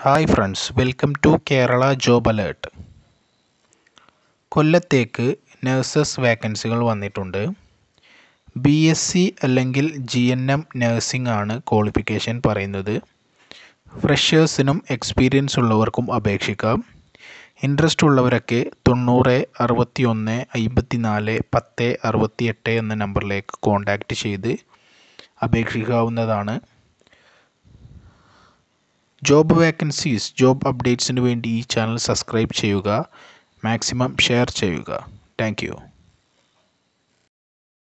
hi friends welcome to Kerala job alert കൊല്ലത്തേക്ക് nurses വേക്കൻസികൾ വന്നിട്ടുണ്ട് ബി എസ് സി അല്ലെങ്കിൽ ജി എൻ എം നഴ്സിംഗ് ആണ് ക്വാളിഫിക്കേഷൻ പറയുന്നത് ഫ്രഷേഴ്സിനും എക്സ്പീരിയൻസ് ഉള്ളവർക്കും അപേക്ഷിക്കാം ഇൻട്രസ്റ്റ് ഉള്ളവരൊക്കെ തൊണ്ണൂറ് അറുപത്തി ഒന്ന് അമ്പത്തി നാല് പത്ത് അറുപത്തി എട്ട് എന്ന നമ്പറിലേക്ക് കോൺടാക്റ്റ് ചെയ്ത് അപേക്ഷിക്കാവുന്നതാണ് ജോബ് വേക്കൻസീസ് ജോബ് അപ്ഡേറ്റ്സിന് വേണ്ടി ഈ ചാനൽ സബ്സ്ക്രൈബ് ചെയ്യുക മാക്സിമം ഷെയർ ചെയ്യുക താങ്ക്